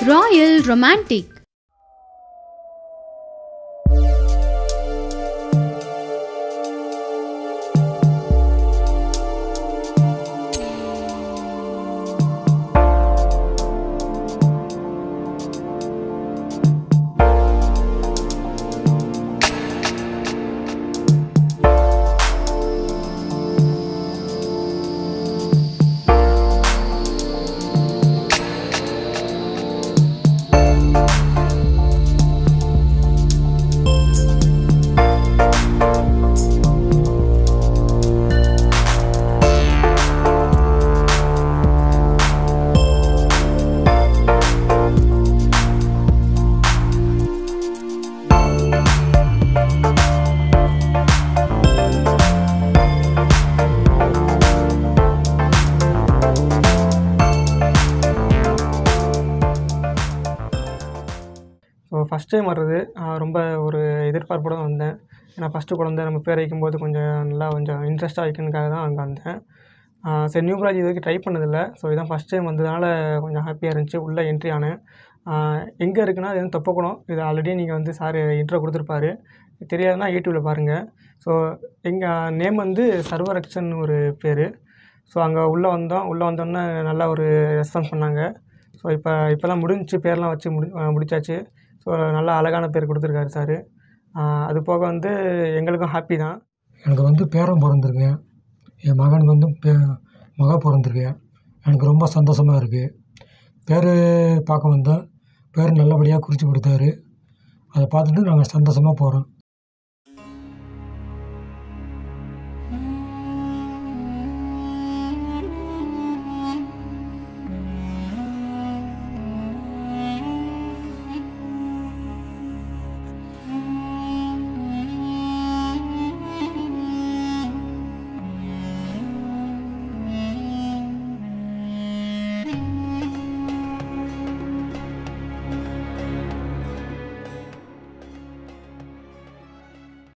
Royal Romantic so first time வர்றது ஆஹ் ரொம்ப ஒரு எதிர்பார்ப்போட தான் வந்தேன் ஏன்னா ஃபஸ்ட்டு குழந்த நம்ம பேர் வைக்கும்போது கொஞ்சம் நல்லா கொஞ்சம் இன்ட்ரெஸ்ட்டாக வைக்கணுக்காக தான் அங்கே வந்தேன் ஆஹ் சரி நியூ ப்ராஜெக்ட் இது வரைக்கும் ட்ரை பண்ணதில்ல ஸோ இதான் ஃபஸ்ட் டைம் வந்ததுனால கொஞ்சம் ஹாப்பியாக இருந்துச்சு உள்ளே என்ட்ரி ஆனேன் எங்கே இருக்குன்னா அது வந்து தொப்பக்குளம் இது ஆல்ரெடி நீங்கள் வந்து சார் இன்ட்ரோ கொடுத்துருப்பாரு தெரியாதுன்னா யூடியூப்பில் பாருங்கள் ஸோ எங்கள் நேம் வந்து சர்வரக்ஷன் ஒரு பேர் ஸோ அங்கே உள்ளே வந்தோம் உள்ளே வந்தோன்னே நல்லா ஒரு ரெஸ்பான்ஸ் பண்ணாங்க ஸோ இப்போ இப்போலாம் முடிஞ்சிச்சு பேர்லாம் வச்சு முடி ஆஹ் முடிச்சாச்சு ஸோ நல்லா அழகான பேர் கொடுத்துருக்காரு சார் அது போக வந்து எங்களுக்கும் ஹாப்பி தான் எனக்கு வந்து பேரன் பிறந்திருக்கு என் மகனுக்கு வந்து பே மக பிறந்திருக்கு எனக்கு ரொம்ப சந்தோஷமாக இருக்குது பேர் பார்க்க வந்தேன் பேர் நல்லபடியாக குறித்து கொடுத்தாரு அதை பார்த்துட்டு நாங்கள் சந்தோஷமாக போகிறோம்